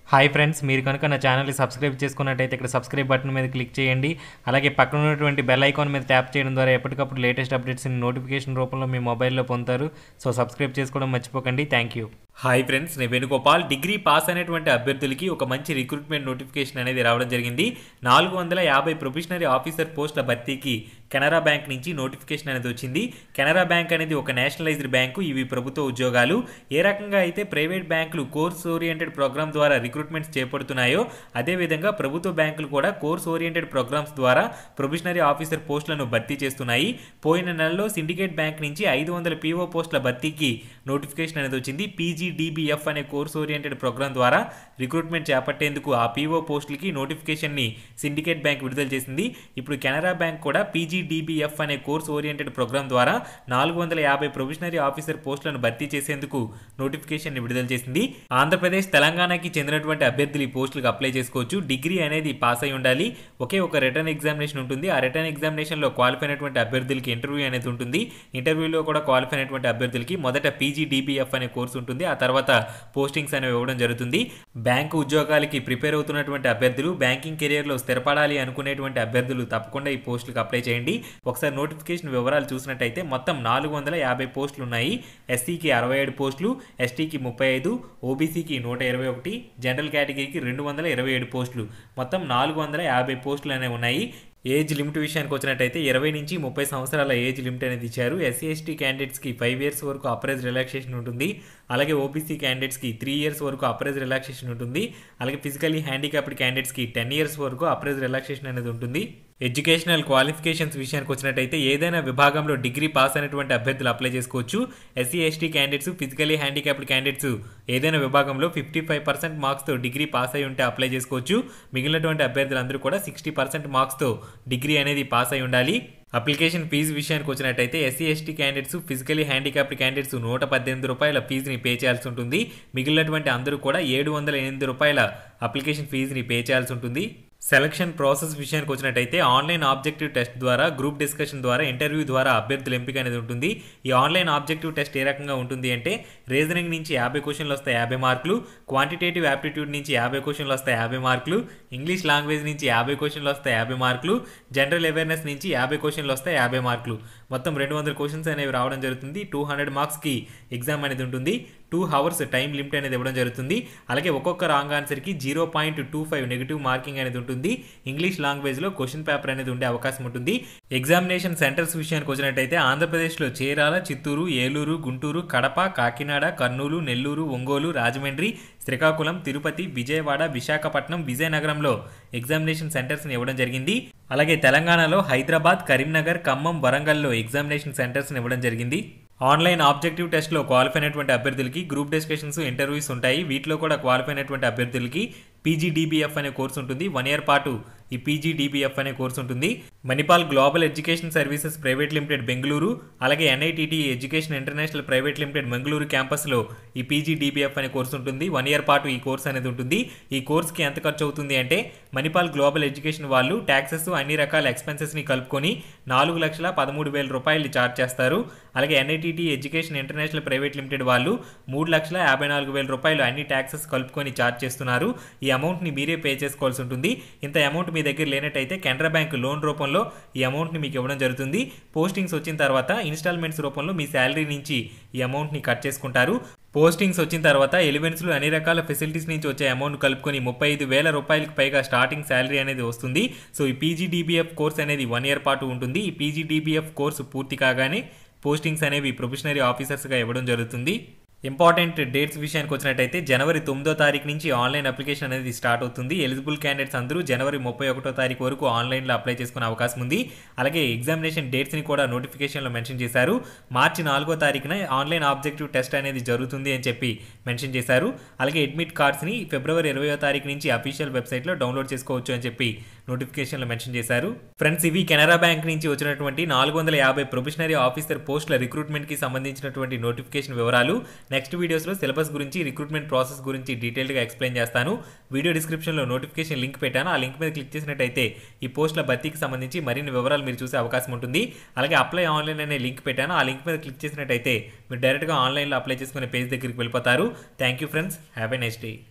hi friends మీరు కనుక నా ఛానల్ని సబ్స్క్రైబ్ చేసుకున్నట్టయితే ఇక్కడ సబ్స్క్రైబ్ బటన్ మీద క్లిక్ చేయండి అలాగే పక్కన ఉన్నటువంటి బెల్ ఐకాన్ మీద ట్యాప్ చేయడం ద్వారా ఎప్పటికప్పుడు లేటెస్ట్ అప్డేట్స్ని నోటిఫికేషన్ రూపంలో మీ మొబైల్లో పొందుతారు సో సబ్స్క్రైబ్ చేసుకోవడం మర్చిపోకండి థ్యాంక్ యూ హాయ్ ఫ్రెండ్స్ నేను వేణుగోపాల్ డిగ్రీ పాస్ అయినటువంటి అభ్యర్థులకి ఒక మంచి రిక్రూట్మెంట్ నోటిఫికేషన్ అనేది రావడం జరిగింది నాలుగు వందల యాభై ప్రొఫెషనరీ ఆఫీసర్ పోస్టుల భర్తీకి కెనరా బ్యాంక్ నుంచి నోటిఫికేషన్ అనేది వచ్చింది కెనరా బ్యాంక్ అనేది ఒక నేషనలైజ్డ్ బ్యాంకు ఇవి ప్రభుత్వ ఉద్యోగాలు ఏ రకంగా అయితే ప్రైవేట్ బ్యాంకులు కోర్స్ ఓరియంటెడ్ ప్రోగ్రామ్ ద్వారా రిక్రూట్మెంట్స్ చేపడుతున్నాయో అదేవిధంగా ప్రభుత్వ బ్యాంకులు కూడా కోర్స్ ఓరియంటెడ్ ప్రోగ్రామ్స్ ద్వారా ప్రొఫెషనరీ ఆఫీసర్ పోస్టులను భర్తీ చేస్తున్నాయి పోయిన నెలలో సిండికేట్ బ్యాంక్ నుంచి ఐదు వందల పీఓ పోస్టుల భర్తీకి నోటిఫికేషన్ అనేది వచ్చింది పీజీడీబీఎఫ్ అనే కోర్స్ ఓరియంటెడ్ ప్రోగ్రామ్ ద్వారా రిక్రూట్మెంట్ చేపట్టేందుకు ఆ పీఓ పోస్టులకి నోటిఫికేషన్ని సిండికేట్ బ్యాంక్ విడుదల చేసింది ఇప్పుడు కెనరా బ్యాంక్ కూడా పీజీడీబీఎఫ్ అనే కోర్స్ ఓరియంటెడ్ ప్రోగ్రామ్ ద్వారా నాలుగు వందల యాభై ప్రొఫెషనరీ ఆఫీసర్ పోస్టులను భర్తీ చేసేందుకు నోటిఫికేషన్ విడుదల చేసింది ఆంధ్రప్రదేశ్ తెలంగాణకి చెందినటువంటి అభ్యర్థులు ఈ పోస్టులకు అప్లై చేసుకోవచ్చు డిగ్రీ అనేది పాస్ అయి ఉండాలి ఒకే ఒక రిటర్న్ ఎగ్జామినేషన్ ఉంటుంది ఆ రిటర్న్ ఎగ్జామినేషన్లో క్వాలిఫై అయినటువంటి అభ్యర్థులకి ఇంటర్వ్యూ అనేది ఉంటుంది ఇంటర్వ్యూలో కూడా క్వాలిఫై అయినటువంటి అభ్యర్థులకి మొదట పీజీడీబీఎఫ్ అనే కోర్సు ఉంటుంది ఆ తర్వాత పోస్టింగ్స్ అనేవి ఇవ్వడం జరుగుతుంది బ్యాంకు ఉద్యోగాలకి ప్రిపేర్ అవుతున్నటువంటి అభ్యర్థులు బ్యాంకింగ్ కెరియర్లో స్థిరపడాలి అనుకునేటువంటి అభ్యర్థులు తప్పకుండా ఈ పోస్టులకు అప్లై చేయండి ఒకసారి నోటిఫికేషన్ వివరాలు చూసినట్టయితే మొత్తం నాలుగు వందల యాభై పోస్టులు ఉన్నాయి ఎస్సీకి అరవై ఏడు పోస్టులు ఎస్టీకి ముప్పై ఐదు ఓబీసీకి నూట ఇరవై ఒకటి జనరల్ కేటగిరీకి రెండు వందల ఇరవై ఏడు పోస్టులు మొత్తం నాలుగు వందల యాభై పోస్టులు అనేవి ఉన్నాయి ఏజ్ లిమిట్ విషయానికి వచ్చినట్టయితే ఇరవై నుంచి ముప్పై సంవత్సరాల ఏజ్ లిమిట్ అనేది ఇచ్చారు ఎస్సీ ఎస్టీ క్యాండిడేట్స్కి ఫైవ్ ఇయర్స్ వరకు అప్రైజ్ రిలాక్సేషన్ ఉంటుంది అలాగే ఓబీసీ క్యాండిడేట్స్కి త్రీ ఇయర్స్ వరకు అప్రైజ్ రిలాక్సేషన్ ఉంటుంది అలాగే ఫిజికలీ హ్యాండిక్యాప్డ్ క్యాండిడేట్స్కి టెన్ ఇయర్స్ వరకు అప్రైజ్ రిలాక్సేషన్ అనేది ఉంటుంది ఎడ్యుకేషనల్ క్వాలిఫికేషన్స్ విషయానికి వచ్చినట్టయితే ఏదైనా విభాగంలో డిగ్రీ పాస్ అయినటువంటి అభ్యర్థులు అప్లై చేసుకోవచ్చు SC ST candidates physically handicapped candidates ఏదైనా విభాగంలో ఫిఫ్టీ ఫైవ్ పర్సెంట్ మార్క్స్తో డిగ్రీ పాస్ అయి ఉంటే అప్లై చేసుకోవచ్చు మిగిలినటువంటి అభ్యర్థులందరూ కూడా సిక్స్టీ పర్సెంట్ మార్క్స్తో డిగ్రీ అనేది పాస్ అయి ఉండాలి అప్లికేషన్ ఫీజు విషయానికి వచ్చినట్టయితే SC ST candidates physically handicapped candidates నూట పద్దెనిమిది రూపాయల ఫీజుని పే చేయాల్సి ఉంటుంది మిగిలినటువంటి అందరూ కూడా ఏడు వందల ఎనిమిది రూపాయల అప్లికేషన్ ఫీజుని పే చేయాల్సి ఉంటుంది సెలక్షన్ ప్రాసెస్ విషయానికి వచ్చినట్టయితే ఆన్లైన్ ఆబ్జెక్టివ్ టెస్ట్ ద్వారా గ్రూప్ డిస్కషన్ ద్వారా ఇంటర్వ్యూ ద్వారా అభ్యర్థుల ఎంపిక అనేది ఉంటుంది ఈ ఆన్లైన్ ఆబ్జెక్టివ్ టెస్ట్ ఏ రకంగా ఉంటుంది అంటే రీజనింగ్ నుంచి యాభై క్వశ్చన్లు వస్తాయి యాభై మార్కులు క్వాంటిటేటివ్ యాప్టిట్యూడ్ నుంచి యాభై క్వశ్చన్లు వస్తాయి యాభై మార్కులు ఇంగ్లీష్ లాంగ్వేజ్ నుంచి యాభై క్వశ్చన్లు వస్తాయి యాభై మార్కులు జనరల్ అవేర్నెస్ నుంచి యాభై క్వశ్చన్లు వస్తాయి యాభై మార్కులు మొత్తం రెండు వందల క్వశ్చన్స్ అనేవి రావడం జరుగుతుంది టూ హండ్రెడ్ మార్క్స్కి ఎగ్జామ్ అనేది ఉంటుంది టూ అవర్స్ టైం లిమిట్ అనేది ఇవ్వడం జరుగుతుంది అలాగే ఒక్కొక్క రాంగ్ ఆన్సర్కి zero point two five negative marking అనేది ఉంటుంది ఇంగ్లీష్ లాంగ్వేజ్లో క్వశ్చన్ పేపర్ అనేది ఉండే అవకాశం ఉంటుంది ఎగ్జామినేషన్ సెంటర్స్ విషయానికి వచ్చినట్టయితే ఆంధ్రప్రదేశ్లో చీరాల చిత్తూరు ఏలూరు గుంటూరు కడప కాకినాడ కర్నూలు నెల్లూరు ఒంగోలు రాజమండ్రి శ్రీకాకుళం తిరుపతి విజయవాడ విశాఖపట్నం విజయనగరంలో ఎగ్జామినేషన్ సెంటర్స్ని ఇవ్వడం జరిగింది అలాగే తెలంగాణలో హైదరాబాద్ కరీంనగర్ ఖమ్మం వరంగల్లో ఎగ్జామినేషన్ సెంటర్స్ని ఇవ్వడం జరిగింది ఆన్లైన్ ఆబ్జెక్టివ్ టెస్ట్లో క్వాలిఫై అయినటువంటి అభ్యర్థులకి గ్రూప్ డిస్కషన్స్ ఇంటర్వ్యూస్ ఉంటాయి వీటిలో కూడా క్వాలిఫై అయినటువంటి అభ్యర్థులకి పీజీడీబీఎఫ్ అనే కోర్సు ఉంటుంది వన్ ఇయర్ పాటు ఈ పీజీడీబీఎఫ్ అనే కోర్సు ఉంటుంది Manipal global education services private limited Bengaluru అలాగే NIIT education international private limited Bengaluru క్యాంపస్లో ఈ పీజీడీబీఎఫ్ అనే కోర్సు ఉంటుంది వన్ ఇయర్ పాటు ఈ కోర్స్ అనేది ఉంటుంది ఈ కోర్స్కి ఎంత ఖర్చు అవుతుంది అంటే మణిపాల్ గ్లోబల్ ఎడ్యుకేషన్ వాళ్ళు ట్యాక్సెస్ అన్ని రకాల ఎక్స్పెన్సెస్ని కలుపుకొని నాలుగు లక్షల పదమూడు వేల రూపాయలు ఛార్జ్ చేస్తారు అలాగే NIIT education international private limited వాళ్ళు మూడు లక్షల యాభై నాలుగు వేల రూపాయలు అన్ని ట్యాక్సెస్ కలుపుకొని ఛార్జ్ చేస్తున్నారు ఈ అమౌంట్ని మీరే పే చేసుకోవాల్సి ఉంటుంది ఇంత అమౌంట్ మీ దగ్గర లేనట్టయితే కెనరా బ్యాంక్ లోన్ రూపంలో ఈ అమౌంట్ని మీకు ఇవ్వడం జరుగుతుంది పోస్టింగ్స్ వచ్చిన తర్వాత ఇన్స్టాల్మెంట్స్ రూపంలో మీ శాలరీ నుంచి ఈ అమౌంట్ని కట్ చేసుకుంటారు పోస్టింగ్స్ వచ్చిన తర్వాత ఎలిమెంట్స్లో అన్ని రకాల ఫెసిలిటీస్ నుంచి వచ్చే అమౌంట్ కలుపుకొని ముప్పై ఐదు వేల రూపాయలకి పైగా స్టార్టింగ్ శాలరీ అనేది వస్తుంది సో ఈ పీజీడీబీఎఫ్ కోర్స్ అనేది వన్ ఇయర్ పాటు ఉంటుంది ఈ పీజీడీబీఎఫ్ కోర్సు పూర్తి కాగానే పోస్టింగ్స్ అనేవి ప్రొఫెషనరీ ఆఫీసర్స్గా ఇవ్వడం జరుగుతుంది ఇంపార్టెంట్ డేట్స్ విషయానికి వచ్చినట్టయితే జనవరి తొమ్మిదో తారీఖు నుంచి ఆన్లైన్ అప్లికేషన్ అనేది స్టార్ట్ అవుతుంది ఎలిజిబుల్ క్యాండిడేట్స్ అందరూ జనవరి ముప్పై ఒకటో తారీఖు వరకు ఆన్లైన్లో అప్లై చేసుకునే అవకాశం ఉంది అలాగే ఎగ్జామినేషన్ డేట్స్ని కూడా నోటిఫికేషన్లో మెన్షన్ చేశారు మార్చి నాలుగో తారీఖున ఆన్లైన్ ఆబ్జెక్టివ్ టెస్ట్ అనేది జరుగుతుంది అని చెప్పి మెన్షన్ చేశారు అలాగే అడ్మిట్ కార్డ్స్ని ఫిబ్రవరి ఇరవయో తారీఖు నుంచి అఫీషియల్ వెబ్సైట్లో డౌన్లోడ్ చేసుకోవచ్చు అని చెప్పి నోటిఫికేషన్లో మెన్షన్ చేశారు ఫ్రెండ్స్ ఇవి కెనరా బ్యాంక్ నుంచి వచ్చినటువంటి నాలుగు వందల యాభై ప్రొఫెషనరీ ఆఫీసర్ పోస్టుల రిక్రూట్మెంట్కి సంబంధించినటువంటి నోటిఫికేషన్ వివరాలు నెక్స్ట్ వీడియోస్లో సిలబస్ గురించి రిక్రూట్మెంట్ ప్రాసెస్ గురించి డీటెయిల్గా ఎక్స్ప్లెయిన్ చేస్తాను వీడియో డిస్క్రిప్షన్లో నోటిఫికేషన్ లింక్ పెట్టాను ఆ లింక్ మీద క్లిక్ చేసినట్టయితే ఈ పోస్టుల భర్తీకి సంబంధించి మరిన్ని వివరాలు మీరు చూసే అవకాశం ఉంటుంది అలాగే అప్లై ఆన్లైన్ అనే లింక్ పెట్టాను ఆ లింక్ మీద క్లిక్ చేసినట్టయితే మీరు డైరెక్ట్గా ఆన్లైన్లో అప్లై చేసుకునే పేజ్ దగ్గరికి వెళ్ళిపోతారు thank you friends have a next day